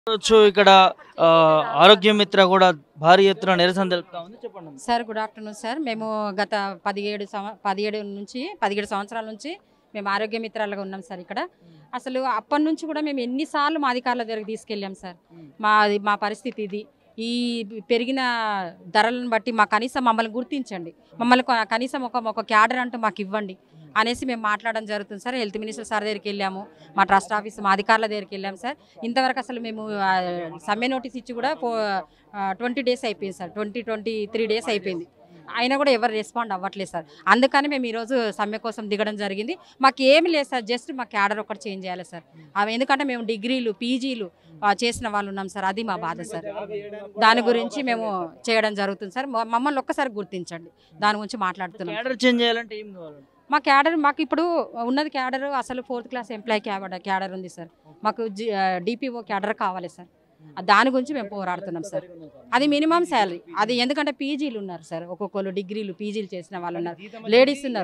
చూడొచ్చు ఇక్కడ ఆ, ఆరోగ్య మిత్ర కూడా భారీ ఎత్తున నిరసన తెలుపుతా ఉంది చెప్పండి సార్ గుడ్ ఆఫ్టర్నూన్ సార్ మేము గత పదిహేడు సంవ పదిహేడు నుంచి పదిహేడు సంవత్సరాల నుంచి మేము ఆరోగ్య మిత్రాలుగా ఉన్నాం సార్ ఇక్కడ అసలు అప్పటి నుంచి కూడా మేము ఎన్నిసార్లు మా అధికారుల దగ్గరికి తీసుకెళ్ళాం సార్ మా మా పరిస్థితి ఇది ఈ పెరిగిన ధరలను బట్టి మా కనీసం మమ్మల్ని గుర్తించండి మమ్మల్ని కొ- కనీసం ఒక ఒక క్యాడర్ అంటూ మాకు ఇవ్వండి అనేసి మేము మాట్లాడడం జరుగుతుంది సార్ హెల్త్ మినిస్టర్ సార్ దగ్గరికి వెళ్ళాము మా ట్రస్ట్ ఆఫీస్ మా అధికారుల దగ్గరికి వెళ్ళాము సార్ ఇంతవరకు అసలు మేము ఆ, సమ్మె నోటీస్ ఇచ్చి కూడా ట్వంటీ డేస్ అయిపోయింది sir twenty twenty three days అయిపోయింది అయినా కూడా ఎవరు రెస్పాండ్ అవ్వట్లేదు సార్ అందుకని మేము ఈరోజు సమ్మె కోసం దిగడం జరిగింది మాకు ఏమి లేదు సార్ జస్ట్ మా క్యాడర్ ఒకటి చేంజ్ చేయాలి సార్ అవి ఎందుకంటే మేము డిగ్రీలు పీజీలు చేసిన వాళ్ళు ఉన్నాం సార్ అది మా బాధ సార్ దాని గురించి మేము చేయడం జరుగుతుంది సార్ మ- మమ్మల్ని ఒక్కసారి గుర్తించండి దాని గురించి మాట్లాడుతున్నాం క్యాడర్ చేంజ్ చేయాలంటే ఏం కావాలి మా క్యాడర్ మాకు ఇప్పుడు ఉన్నది క్యాడర్ అసలు fourth class employee cadre cadre ఉంది సార్ మాకు డిపిఓ క్యాడర్ కావాలి సార్ దాని గురించి మేము పోరాడుతున్నాం సార్ అది మినిమం శాలరీ అది ఎందుకంటే పీజీలు ఉన్నారు సార్ ఒక్కొక్కరు డిగ్రీలు పీజీలు చేసిన వాళ్ళు ఉన్నారు లేడీస్ ఉన్నారు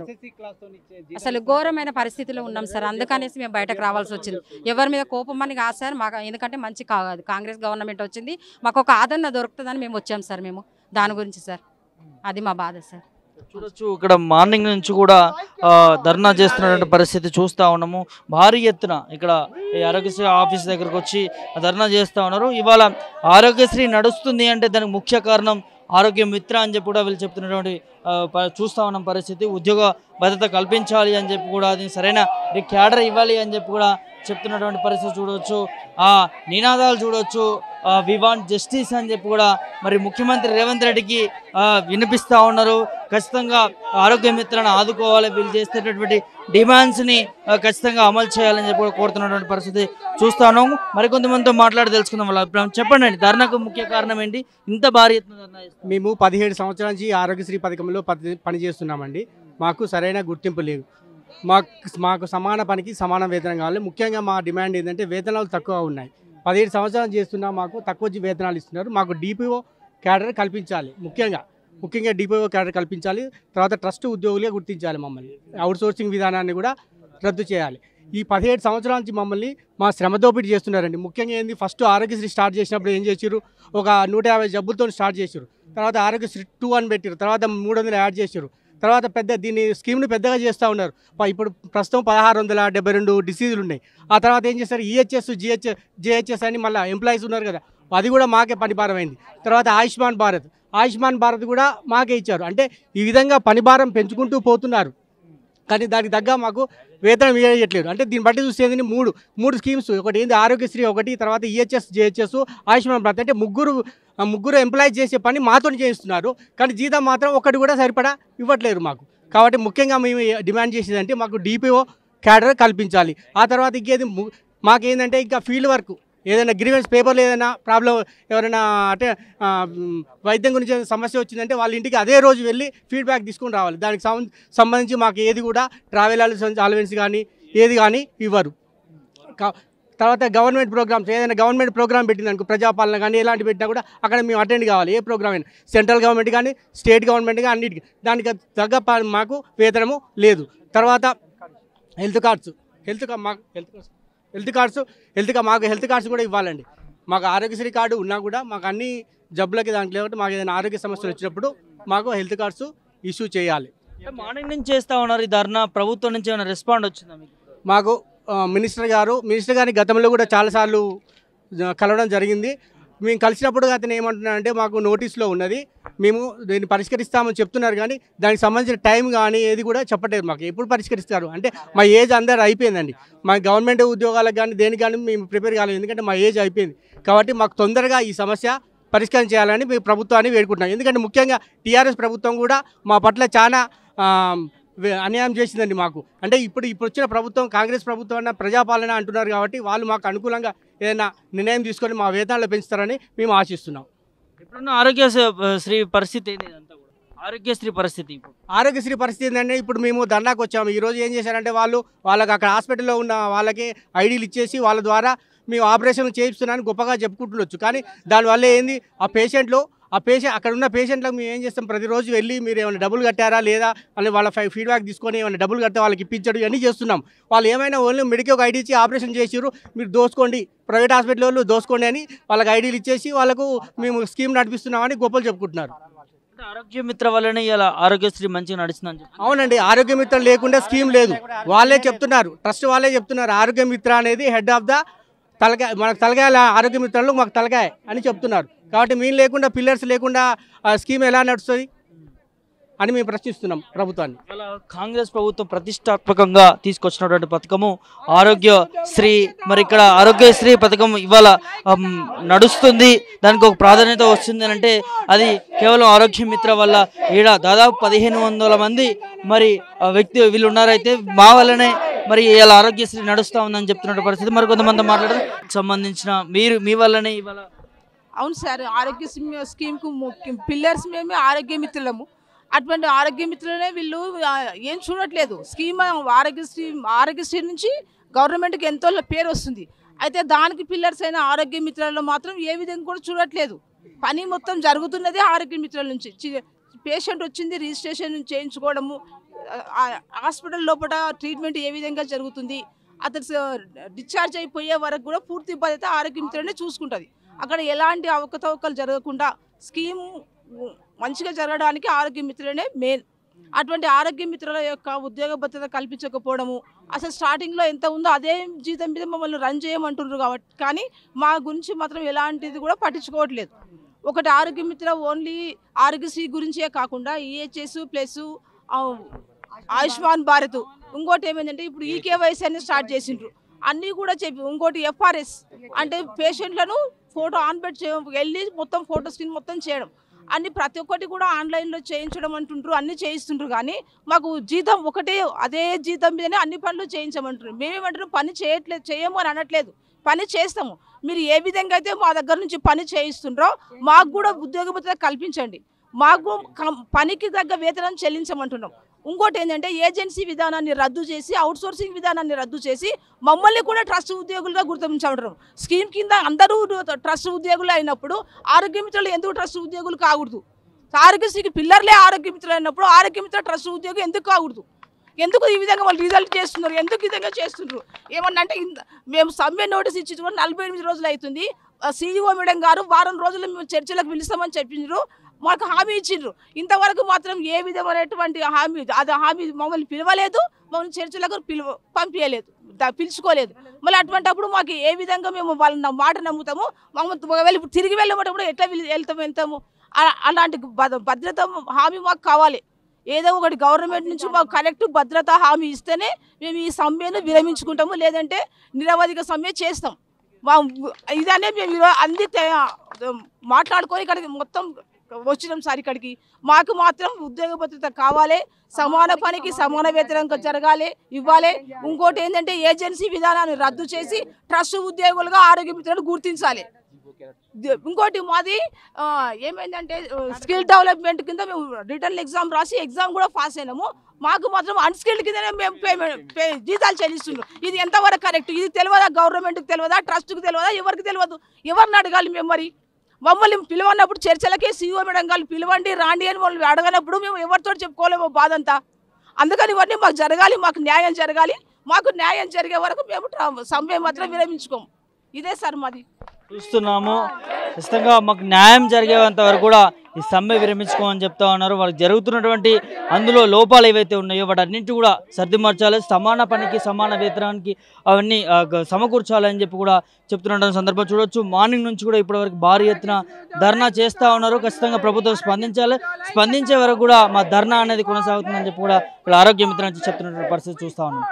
అసలు ఘోరమైన పరిస్థితిలో ఉన్నాం సార్ అందుకనేసి మేము బయటకు రావాల్సి వచ్చింది ఎవరి మీద కోపం అని కాదు సార్ మాకు ఎందుకంటే మంచి కా- కాంగ్రెస్ గవర్నమెంట్ వచ్చింది మాకు ఒక ఆదరణ దొరుకుతుందని మేము వచ్చాం సార్ మేము దాని గురించి సార్ అది మా బాధ సార్ చూడొచ్చు ఇక్కడ మార్నింగ్ నుంచి కూడా ఆ, ధర్నా చేస్తున్నటువంటి పరిస్థితి చూస్తా ఉన్నాము భారీ ఎత్తున ఇక్కడ ఈ ఆరోగ్యశ్రీ ఆఫీస్ దగ్గరకు వచ్చి ధర్నా చేస్తా ఉన్నారు ఇవాళ ఆరోగ్యశ్రీ నడుస్తుంది అంటే దానికి ముఖ్య కారణం ఆరోగ్య మిత్ర అని చెప్పి కూడా వీళ్ళు చెప్తున్నటువంటి ఆ, ప- చూస్తా ఉన్నాం పరిస్థితి ఉద్యోగ భద్రత కల్పించాలి అని చెప్పి కూడా అది సరైన క్యాడర్ ఇవ్వాలి అని చెప్పి కూడా చెప్తున్నటువంటి పరిస్థితి చూడవచ్చు ఆ నినాదాలు చూడవచ్చు వి వాంట్ జస్టిస్ అని చెప్పి కూడా మరి ముఖ్యమంత్రి రేవంత్ రెడ్డికి ఆ, వినిపిస్తా ఉన్నారు ఖచ్చితంగా ఆరోగ్య మిత్రను ఆదుకోవాలి వీళ్ళు చేసేటటువంటి డిమాండ్స్ని ఆ, ఖచ్చితంగా అమలు చేయాలని చెప్పి కూడా కోరుతున్నటువంటి పరిస్థితి చూస్తా ఉన్నాము మరికొంతమందితో మాట్లాడి తెలుసుకుందాం వాళ్ళ అభిప్రాయం చెప్పండి అండి ధర్నాకు ముఖ్య కారణం ఏంటి ఇంత భారీ ఎత్తున ధర్నా చేస్తున్నారు? మేము పదిహేడు సంవత్సరాల నుంచి ఆరోగ్యశ్రీ పథకంలో పని పనిచేస్తున్నామండి మాకు సరైన గుర్తింపు లేదు మాకు మాకు సమాన పనికి సమాన వేతనం కావాలి ముఖ్యంగా మా డిమాండ్ ఏంటంటే వేతనాలు తక్కువ ఉన్నాయి పదిహేడు సంవత్సరాలు చేస్తున్నా మాకు తక్కువ జీ- వేతనాలు ఇస్తున్నారు మాకు డిపిఓ క్యాడర్ కల్పించాలి ముఖ్యంగా ముఖ్యంగా డిపిఓ క్యాడర్ కల్పించాలి తర్వాత ట్రస్ట్ ఉద్యోగులుగా గుర్తించాలి మమ్మల్ని అవుట్ సోర్సింగ్ విధానాన్ని కూడా రద్దు చేయాలి ఈ పదిహేడు సంవత్సరాల నుంచి మమ్మల్ని మా శ్రమ దోపిడీ చేస్తున్నారండి ముఖ్యంగా ఏంది ఫస్ట్ ఆరోగ్యశ్రీ స్టార్ట్ చేసినప్పుడు ఏం చేసారు ఒక నూట యాభై జబ్బులతో స్టార్ట్ చేసారు తర్వాత ఆరోగ్యశ్రీ టూ అని పెట్టారు తర్వాత మూడు వందలు యాడ్ చేశారు తర్వాత పెద్ద దీన్ని స్కీమ్ని పెద్దగా చేస్తూ ఉన్నారు ప- ఇప్పుడు ప్రస్తుతం పదహారు వందల డెబ్బై రెండు డిసీజులు ఉన్నాయి ఆ తర్వాత ఏం చేస్తారు ఈహెచ్ఎస్ జిహెచ్ఎస్ జిహెచ్ఎస్ అని మళ్ళీ ఎంప్లాయీస్ ఉన్నారు కదా అది కూడా మాకే పనిభారమైంది తర్వాత ఆయుష్మాన్ భారత్ ఆయుష్మాన్ భారత్ కూడా మాకే ఇచ్చారు అంటే ఈ విధంగా పనిభారం పెంచుకుంటూ పోతున్నారు కానీ దానికి తగ్గ మాకు వేతనం ఇవ్వట్లేదు అంటే దీన్ని బట్టి చూసేది మూడు మూడు స్కీమ్స్ ఒకటి ఏంది ఆరోగ్యశ్రీ ఒకటి తర్వాత ఈహెచ్ఎస్ జేహెచ్ఎస్ ఆయుష్మాన్ భారత్ అంటే ముగ్గురు ఆ ముగ్గురు ఎంప్లాయ్ చేసే పని మాతో చేయిస్తున్నారు కానీ జీతం మాత్రం ఒకటి కూడా సరిపడా ఇవ్వట్లేరు మాకు కాబట్టి ముఖ్యంగా మేము డిమాండ్ చేసేది అంటే మాకు డిపిఓ క్యాడర్ కల్పించాలి ఆ తర్వాత ఇంకేది ము- మాకేందంటే ఇంకా ఫీల్డ్ వర్క్ ఏదైనా గ్రీవెన్స్ పేపర్లో ఏదైనా ప్రాబ్లం ఎవరైనా అంటే ఆ, మ్, వైద్యం గురించి ఏదైనా సమస్య వచ్చిందంటే వాళ్ళ ఇంటికి అదే రోజు వెళ్ళి ఫీడ్బ్యాక్ తీసుకొని రావాలి దానికి సం- సంబంధించి మాకు ఏది కూడా ట్రావెల్ అలవెన్స్ కానీ ఏది కానీ ఇవ్వరు కా- తర్వాత గవర్నమెంట్ ప్రోగ్రామ్స్ ఏదైనా గవర్నమెంట్ ప్రోగ్రామ్ పెట్టింది అనుకో ప్రజాపాలన కానీ ఎలాంటి పెట్టినా కూడా అక్కడ మేము అటెండ్ కావాలి ఏ ప్రోగ్రామ్ అయినా సెంట్రల్ గవర్నమెంట్ కానీ స్టేట్ గవర్నమెంట్ కానీ అన్నిటికీ దానికి తగ్గ ప- మాకు వేతనము లేదు తర్వాత హెల్త్ కార్డ్స్ హెల్త్ కా- మాకు health cards health cards health కా- మాకు హెల్త్ కార్డ్స్ కూడా ఇవ్వాలండి మాకు ఆరోగ్యశ్రీ కార్డు ఉన్నా కూడా మాకు అన్ని జబ్బులకి దానికి లేకపోతే మాకు ఏదైనా ఆరోగ్య సమస్యలు వచ్చినప్పుడు మాకు హెల్త్ కార్డ్స్ ఇష్యూ చేయాలి అంటే మార్నింగ్ నుంచి చేస్తా ఉన్నారు ఈ ధర్నా ప్రభుత్వం నుంచి ఏమైనా రెస్పాండ్ వచ్చిందా మీకు మాకు ఆ, మినిస్టర్ గారు మినిస్టర్ గారిని గతంలో కూడా చాలాసార్లు జ- కలవడం జరిగింది మేము కలిసినప్పుడు అతను ఏమంటున్నారంటే మాకు నోటీస్లో ఉన్నది మేము దీన్ని పరిష్కరిస్తామని చెప్తున్నారు కానీ దానికి సంబంధించిన టైం కానీ ఏది కూడా చెప్పట్లేదు మాకు ఎప్పుడు పరిష్కరిస్తారు అంటే మా ఏజ్ అందరు అయిపోయిందండి మా గవర్నమెంట్ ఉద్యోగాలకు కానీ దేనికి కానీ మేము ప్రిపేర్ కాలేదు ఎందుకంటే మా ఏజ్ అయిపోయింది కాబట్టి మాకు తొందరగా ఈ సమస్య పరిష్కారం చేయాలని మేము ప్రభుత్వాన్ని వేడుకుంటున్నాం ఎందుకంటే ముఖ్యంగా టీఆర్ఎస్ ప్రభుత్వం కూడా మా పట్ల చాలా ఆ, వే- అన్యాయం చేసిందండి మాకు అంటే ఇప్పుడు ఇప్పుడు వచ్చిన ప్రభుత్వం కాంగ్రెస్ ప్రభుత్వం అన్న ప్రజాపాలన అంటున్నారు కాబట్టి వాళ్ళు మాకు అనుకూలంగా ఏదైనా నిర్ణయం తీసుకొని మా వేతనాలు పెంచుతారని మేము ఆశిస్తున్నాం ఇప్పుడున్న ఆరోగ్య శ్రీ పరిస్థితి ఏంటి ఇదంతా కూడా ఆరోగ్యశ్రీ పరిస్థితి ఇప్పుడు ఆరోగ్యశ్రీ పరిస్థితి ఏంటంటే ఇప్పుడు మేము ధర్నాకు వచ్చాము ఈ రోజు ఏం చేశారంటే వాళ్ళు వాళ్ళకి అక్కడ హాస్పిటల్లో ఉన్న వాళ్ళకి ఐడీలు ఇచ్చేసి వాళ్ళ ద్వారా మేము ఆపరేషన్ చేయిస్తున్నామని గొప్పగా చెప్పుకుంటుండొచ్చు కానీ దానివల్ల ఏంది ఆ పేషెంట్లు ఆ పేషెంట్ అక్కడ ఉన్న పేషెంట్లకు మేము ఏం చేస్తాం ప్రతిరోజు వెళ్ళి మీరు ఏమైనా డబ్బులు కట్టారా లేదా అని వాళ్ళ ఫై ఫీడ్బ్యాక్ తీసుకొని ఏమైనా డబ్బులు కడితే వాళ్ళకి ఇప్పించడం ఇవన్నీ చేస్తున్నాం వాళ్ళు ఏమైనా ఓన్లీ మెడికల్ ఐడి ఇచ్చి ఆపరేషన్ చేసిర్రు మీరు దోసుకోండి ప్రైవేట్ హాస్పిటల్ వాళ్ళు దోసుకోండి అని వాళ్ళకి ఐడీలు ఇచ్చేసి వాళ్ళకు మేము స్కీమ్ నడిపిస్తున్నామని గొప్పలు చెప్పుకుంటున్నారు అంటే ఆరోగ్య మిత్ర వల్లనే ఇలా ఆరోగ్యశ్రీ మంచిగా నడుస్తుందని చెప్పి అవునండి ఆరోగ్య మిత్ర లేకుండా స్కీమ్ లేదు వాళ్ళే చెప్తున్నారు ట్రస్ట్ వాళ్ళే చెప్తున్నారు ఆరోగ్య మిత్ర అనేది హెడ్ ఆఫ్ ద తలకాయ మనకు తలకాయ ఆరోగ్య మిత్రలు మాకు తలకాయ అని చెప్తున్నారు కాబట్టి మేము లేకుండా పిల్లర్స్ లేకుండా ఆ స్కీమ్ ఎలా నడుస్తుంది అని మేము ప్రశ్నిస్తున్నాం ప్రభుత్వాన్ని అలా కాంగ్రెస్ ప్రభుత్వం ప్రతిష్టాత్మకంగా తీసుకొచ్చినటువంటి పథకము ఆరోగ్య శ్రీ మరి ఇక్కడ ఆరోగ్యశ్రీ పథకం ఇవాళ అమ్, నడుస్తుంది దానికి ఒక ప్రాధాన్యత వస్తుంది అని అంటే అది కేవలం ఆరోగ్య మిత్ర వల్ల ఈడ దాదాపు పదిహేను వందల మంది మరి ఆ వ్యక్తి వీళ్ళు ఉన్నారైతే మా వల్లనే మరి ఇలా ఆరోగ్యశ్రీ నడుస్తూ ఉందని చెప్తున్న పరిస్థితి మరి కొంతమంది మాట్లాడడం సంబంధించిన మీరు మీ వల్లనే ఇవాళ అవును సార్ ఆరోగ్య స్కీమ్- స్కీమ్కు ముఖ్యం పిల్లర్స్ మేమే ఆరోగ్య మిత్రులము అటువంటి ఆరోగ్య మిత్రులనే వీళ్ళు ఆ, ఏం చూడట్లేదు స్కీమ్ ఆరోగ్యశ్రీ ఆరోగ్యశ్రీ నుంచి గవర్నమెంట్కి ఎంతో పేరు వస్తుంది అయితే దానికి పిల్లర్స్ అయిన ఆరోగ్య మిత్రులలో మాత్రం ఏ విధంగా కూడా చూడట్లేదు పని మొత్తం జరుగుతున్నదే ఆరోగ్య మిత్రుల నుంచి పేషెంట్ వచ్చింది రిజిస్ట్రేషన్ చేయించుకోవడము ఆ, హాస్పిటల్ లోపల ట్రీట్మెంట్ ఏ విధంగా జరుగుతుంది అతను డిశ్చార్జ్ అయిపోయే వరకు కూడా పూర్తి బాధ్యత ఆరోగ్య మిత్రులనే చూసుకుంటుంది అక్కడ ఎలాంటి అవకతవకలు జరగకుండా స్కీమ్ మంచిగా జరగడానికి ఆరోగ్య మిత్రులనే మెయిన్ అటువంటి ఆరోగ్య మిత్రుల యొక్క ఉద్యోగ భద్రత కల్పించకపోవడము అసలు స్టార్టింగ్లో ఎంత ఉందో అదే జీతం మీద మమ్మల్ని రన్ చేయమంటున్నారు కాబట్టి కానీ మా గురించి మాత్రం ఎలాంటిది కూడా పట్టించుకోవట్లేదు ఒకటి ఆరోగ్య మిత్ర ఓన్లీ ఆరోగ్యశ్రీ గురించే కాకుండా ఈహెచ్ఎస్ ప్లస్ ఆయుష్మాన్ భారత్ ఇంకోటి ఏమైందంటే ఇప్పుడు ఈకేవైసీ అని స్టార్ట్ చేసిండ్రు అన్నీ కూడా చెప్పి ఇంకోటి ఎఫ్ఆర్ఎస్ అంటే పేషెంట్లను ఫోటో ఆన్ పెట్టి చే- వెళ్ళి మొత్తం ఫోటో స్క్రీన్ మొత్తం చేయడం అన్ని ప్రతి ఒక్కటి కూడా ఆన్లైన్లో చేయించడం అంటుండ్రు అన్ని చేయిస్తుండ్రు కానీ మాకు జీతం ఒకటే అదే జీతం మీదనే అన్ని పనులు చేయించమంటారు మేమేమంటారు పని చేయట్లేదు చేయము అని అనట్లేదు పని చేస్తాము మీరు ఏ విధంగా అయితే మా దగ్గర నుంచి పని చేయిస్తుండ్రో మాకు కూడా ఉద్యోగ భద్రత కల్పించండి మాకు కం- పనికి తగ్గ వేతనం చెల్లించమంటున్నాం ఇంకోటి ఏంటంటే ఏజెన్సీ విధానాన్ని రద్దు చేసి అవుట్ సోర్సింగ్ విధానాన్ని రద్దు చేసి మమ్మల్ని కూడా ట్రస్ట్ ఉద్యోగులుగా గుర్తించమంటారు స్కీమ్ కింద అందరూ ట్రస్ట్ ఉద్యోగులు అయినప్పుడు ఆరోగ్య మిత్రులు ఎందుకు ట్రస్ట్ ఉద్యోగులు కాకూడదు ఆరోగ్యశ్రీకి పిల్లర్లే ఆరోగ్య మిత్రులు అయినప్పుడు ఆరోగ్య మిత్ర ట్రస్ట్ ఉద్యోగం ఎందుకు కాకూడదు ఎందుకు ఈ విధంగా వాళ్ళు రిజల్ట్ చేస్తున్నారు ఎందుకు ఈ విధంగా చేస్తున్నారు ఏమన్నా అంటే ఇంత- మేము సమ్మె నోటీస్ ఇచ్చి కూడా నలభై ఎనిమిది రోజులు అవుతుంది సీఈఓ మేడం గారు వారం రోజులు మేము చర్చలకు పిలుస్తామని చెప్పిండ్రు మాకు హామీ ఇచ్చిండ్రు ఇంతవరకు మాత్రం ఏ విధమైనటువంటి హామీ అది హామీ మమ్మల్ని పిలవలేదు మమ్మల్ని చర్చలకు పిలువ పంపించలేదు దా- పిలుచుకోలేదు మళ్ళీ అటువంటిప్పుడు మాకు ఏ విధంగా మేము వాళ్ళ నా మాట నమ్ముతాము మమ్మల్ని ఒకవేళ ఇప్పుడు తిరిగి వెళ్ళేటప్పుడు ఎట్లా వెళ్- వెళ్తాము వెళ్తాము అలా- అలాంటి భద్ర- భద్రత హామీ మాకు కావాలి ఏదో ఒకటి గవర్నమెంట్ నుంచి మాకు కరెక్ట్ భద్రత హామీ ఇస్తేనే మేము ఈ సమ్మెను విరమించుకుంటాము లేదంటే నిరవధిక సమ్మె చేస్తాం మా ఇదనే మేము ఈరో అన్ని తే- మాట్లాడుకొని ఇక్కడికి మొత్తం వచ్చినాం సార్ ఇక్కడికి మాకు మాత్రం ఉద్యోగ భద్రత కావాలి సమాన పనికి సమాన వేతనం జరగాలి ఇవ్వాలి ఇంకోటి ఏంటంటే ఏజెన్సీ విధానాన్ని రద్దు చేసి ట్రస్ట్ ఉద్యోగులుగా ఆరోగ్య మిత్రులు గుర్తించాలి ది- ఇంకోటి మాది ఆ, ఏమైందంటే స్కిల్ డెవలప్మెంట్ కింద మేము రిటర్న్ ఎగ్జామ్ రాసి ఎగ్జామ్ కూడా పాస్ అయినాము మాకు మాత్రం అన్స్కిల్డ్ కిందనే మేము పేమెంట్ పే జీతాలు చెల్లిస్తున్నాం ఇది ఎంతవరకు కరెక్ట్ ఇది తెలియదా గవర్నమెంట్కి తెలియదా ట్రస్ట్కి తెలియదా ఎవరికి తెలియదు ఎవరిని అడగాలి మేము మరి మమ్మల్ని పిలవన్నప్పుడు చర్చలకే సీఓ మేడం గారు పిలవండి రాండి అని వాళ్ళు అడగనప్పుడు మేము ఎవరితో చెప్పుకోలేమో బాధ అంతా అందుకని ఇవన్నీ మాకు జరగాలి మాకు న్యాయం జరగాలి మాకు న్యాయం జరిగే వరకు మేము ట్ర- సమ్మె మాత్రం విరమించుకోము ఇదే సార్ మాది చూస్తున్నాము ఖచ్చితంగా మాకు న్యాయం జరిగేంత వరకు కూడా ఈ సమ్మె విరమించుకోమని చెప్తా ఉన్నారు వాళ్ళకి జరుగుతున్నటువంటి అందులో లోపాలు ఏవైతే ఉన్నాయో వాటన్నింటి కూడా సర్దిమర్చాలి సమాన పనికి సమాన వేతనానికి అవన్నీ ఆ, గ- సమకూర్చాలని చెప్పి కూడా చెప్తున్న సందర్భం చూడొచ్చు మార్నింగ్ నుంచి కూడా ఇప్పటివరకు భారీ ఎత్తున ధర్నా చేస్తూ ఉన్నారు ఖచ్చితంగా ప్రభుత్వం స్పందించాలి స్పందించే వరకు కూడా మా ధర్నా అనేది కొనసాగుతుందని చెప్పి కూడా ఇక్కడ ఆరోగ్య మిత్ర నుంచి చెప్తున్నటువంటి పరిస్థితి చూస్తూ ఉన్నాం